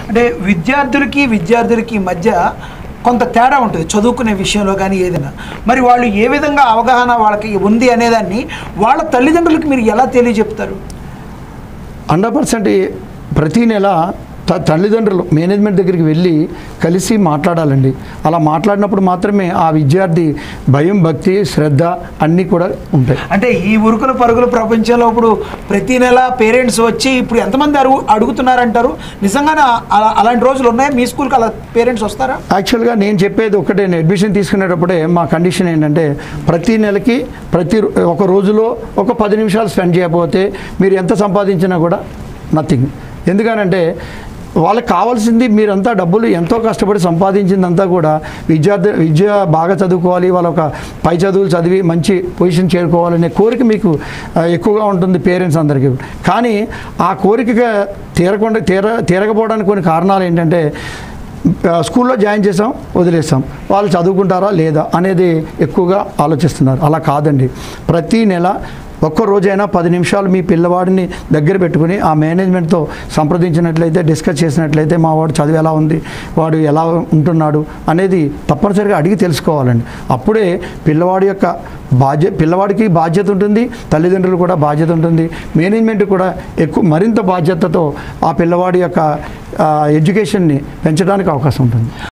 అంటే విద్యార్థులకి విద్యార్థులకి మధ్య కొంత తేడా ఉంటుంది చదువుకునే విషయంలో కానీ ఏదైనా మరి వాళ్ళు ఏ విధంగా అవగాహన వాళ్ళకి ఉంది అనేదాన్ని వాళ్ళ తల్లిదండ్రులకి మీరు ఎలా తెలియజెప్తారు హండ్రెడ్ పర్సెంట్ ప్రతి నెల త- తల్లిదండ్రులు మేనేజ్మెంట్ దగ్గరికి వెళ్ళి కలిసి మాట్లాడాలండి అలా మాట్లాడినప్పుడు మాత్రమే ఆ విద్యార్థి భయం భక్తి శ్రద్ధ అన్నీ కూడా ఉంటాయి అంటే ఈ ఉరుకుల పరుగుల ప్రపంచంలో ఇప్పుడు ప్రతి నెల పేరెంట్స్ వచ్చి ఇప్పుడు ఎంతమంది అడుగు అడుగుతున్నారంటారు నిజంగానే అలా అలాంటి రోజులు ఉన్నాయి మీ స్కూల్కి అలా పేరెంట్స్ వస్తారా యాక్చువల్గా నేను చెప్పేది ఒకటే నేను అడ్మిషన్ తీసుకునేటప్పుడే మా కండిషన్ ఏంటంటే ప్రతి నెలకి ప్రతి రో- ఒక రోజులో ఒక పది నిమిషాలు స్పెండ్ చేయకపోతే మీరు ఎంత సంపాదించినా కూడా నథింగ్ ఎందుకనంటే వాళ్ళకి కావాల్సింది మీరంతా డబ్బులు ఎంతో కష్టపడి సంపాదించిందంతా కూడా విద్యార్థి విద్య బాగా చదువుకోవాలి వాళ్ళ ఒక పై చదువులు చదివి మంచి పొజిషన్ చేరుకోవాలనే కోరిక మీకు ఆ, ఎక్కువగా ఉంటుంది పేరెంట్స్ అందరికీ కానీ ఆ కోరిక తీరకుండా తీర తీరకపోవడానికి కొన్ని కారణాలు ఏంటంటే ఆ, స్కూల్లో జాయిన్ చేసాం వదిలేస్తాం వాళ్ళు చదువుకుంటారా లేదా అనేది ఎక్కువగా ఆలోచిస్తున్నారు అలా కాదండి ప్రతి నెల ఒక్క రోజైనా పది నిమిషాలు మీ పిల్లవాడిని దగ్గర పెట్టుకుని ఆ మేనేజ్మెంట్తో సంప్రదించినట్లయితే డిస్కస్ చేసినట్లయితే మా వాడు చదువు ఎలా ఉంది వాడు ఎలా ఉంటున్నాడు అనేది తప్పనిసరిగా అడిగి తెలుసుకోవాలండి అప్పుడే పిల్లవాడి యొక్క బాధ్య పిల్లవాడికి బాధ్యత ఉంటుంది తల్లిదండ్రులు కూడా బాధ్యత ఉంటుంది మేనేజ్మెంట్ కూడా ఎక్కువ మరింత బాధ్యతతో ఆ పిల్లవాడి యొక్క ఆ, ఎడ్యుకేషన్ని పెంచడానికి అవకాశం ఉంటుంది